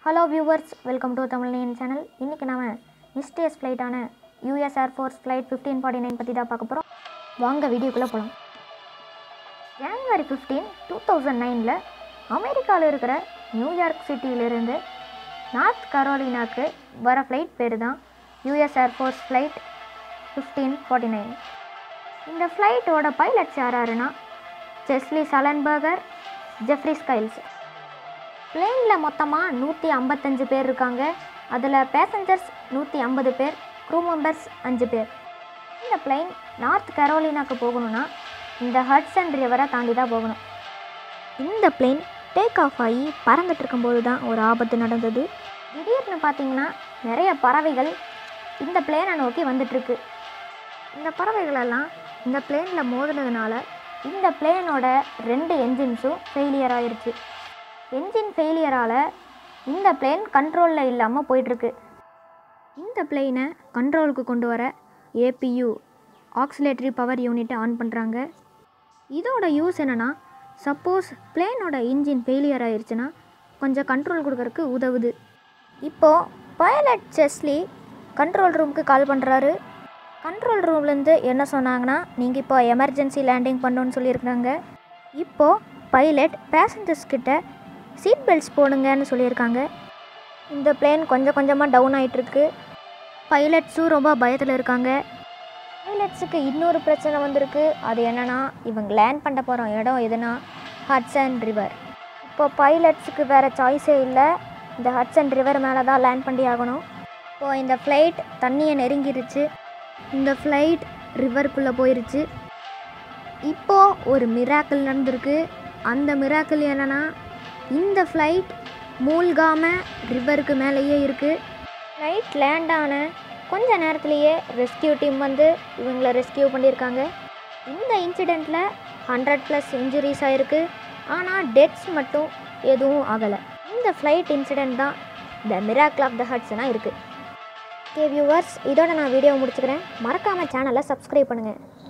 hello viewers welcome to Tamil நேன் channel இன்றைக்கி நாம மிஸ்டேஸ் ஃப்ளைட்டான US air force flight fifteen forty nine பற்றி தான் பார்க்க போகிறோம் வாங்க வீடியோக்குள்ளே போகலாம் ஜனவரி ஃபிஃப்டீன் டூ தௌசண்ட் நைனில் அமெரிக்காவில் இருக்கிற நியூயார்க் சிட்டியிலிருந்து நார்த் கரோலினாக்கு வர ஃப்ளைட் பேர் தான் US air force flight fifteen forty nine இந்த ஃப்ளைட்டோட பைலட்ஸ் யார் யாருன்னா ஜெஸ்லி சலன்பர்கர் ஜெஃப்ரி ஸ்கைல்ஸ் பிளேனில் மொத்தமாக நூற்றி ஐம்பத்தஞ்சு பேர் இருக்காங்க அதில் பேசஞ்சர்ஸ் நூற்றி ஐம்பது பேர் க்ரூ மெம்பர்ஸ் அஞ்சு பேர் இந்த பிளேன் நார்த் கரோலினாக்கு போகணும்னா இந்த ஹட்சன் ரிவரை தாண்டி தான் போகணும் இந்த பிளேன் டேக் ஆஃப் ஆகி பறந்துட்டு இருக்கும்போது தான் ஒரு ஆபத்து நடந்தது திடீர்னு பார்த்தீங்கன்னா நிறைய பறவைகள் இந்த பிளேனை நோக்கி வந்துட்டுருக்கு இந்த பறவைகளெல்லாம் இந்த பிளேனில் மோதினதுனால இந்த பிளேனோட ரெண்டு என்ஜின்ஸும் ஃபெயிலியர் ஆயிருச்சு என்ஜின் ஃபெயிலியரால் இந்த பிளேன் கண்ட்ரோலில் இல்லாமல் போயிட்டுருக்கு இந்த பிளெயினை கண்ட்ரோலுக்கு கொண்டு வர ஏபியு ஆக்சிலேட்டரி பவர் யூனிட்டை ஆன் பண்ணுறாங்க இதோட யூஸ் என்னென்னா சப்போஸ் பிளேனோட இன்ஜின் ஃபெயிலியர் ஆயிடுச்சுன்னா கொஞ்சம் கண்ட்ரோல் கொடுக்கறதுக்கு உதவுது இப்போது பைலட் செஸ்லி கண்ட்ரோல் ரூமுக்கு கால் பண்ணுறாரு கண்ட்ரோல் ரூம்லேருந்து என்ன சொன்னாங்கன்னா நீங்கள் இப்போ எமர்ஜென்சி லேண்டிங் பண்ணணும்னு சொல்லியிருக்காங்க இப்போது பைலட் பேசஞ்சர்ஸ் கிட்ட சீட் பெல்ட்ஸ் போடுங்கன்னு சொல்லியிருக்காங்க இந்த பிளேன் கொஞ்சம் கொஞ்சமாக டவுன் ஆகிட்டுருக்கு பைலட்ஸும் ரொம்ப பயத்தில் இருக்காங்க பைலட்ஸுக்கு இன்னொரு பிரச்சனை வந்திருக்கு அது என்னென்னா இவங்க லேண்ட் பண்ண போகிற இடம் எதுனா ஹட்சன் ரிவர் இப்போ பைலட்ஸுக்கு வேறு சாய்ஸே இல்லை இந்த ஹட்சன் ரிவர் மேலே தான் லேண்ட் பண்ணி ஆகணும் இப்போது இந்த ஃப்ளைட் தண்ணியை நெருங்கிருச்சு இந்த ஃப்ளைட் ரிவருக்குள்ளே போயிருச்சு இப்போது ஒரு மிராக்கிள் நடந்திருக்கு அந்த மிராக்கிள் என்னென்னா இந்த ஃப்ளைட் மூழ்காமல் ரிவருக்கு மேலேயே இருக்குது ஃப்ளைட் லேண்ட் ஆன கொஞ்ச நேரத்துலேயே ரெஸ்கியூ டீம் வந்து இவங்களை ரெஸ்கியூ பண்ணியிருக்காங்க இந்த இன்சிடெண்ட்டில் ஹண்ட்ரட் ப்ளஸ் இன்ஜுரிஸ் ஆகிருக்கு ஆனால் டெத்ஸ் மட்டும் எதுவும் ஆகலை இந்த ஃப்ளைட் இன்சிடெண்ட் தான் த மிராக்கிள் ஆஃப் த ஹட்ஸ்னால் இருக்குது ஓகே வியூவர்ஸ் இதோட நான் வீடியோ முடிச்சுக்கிறேன் மறக்காமல் சேனலை சப்ஸ்கிரைப் பண்ணுங்கள்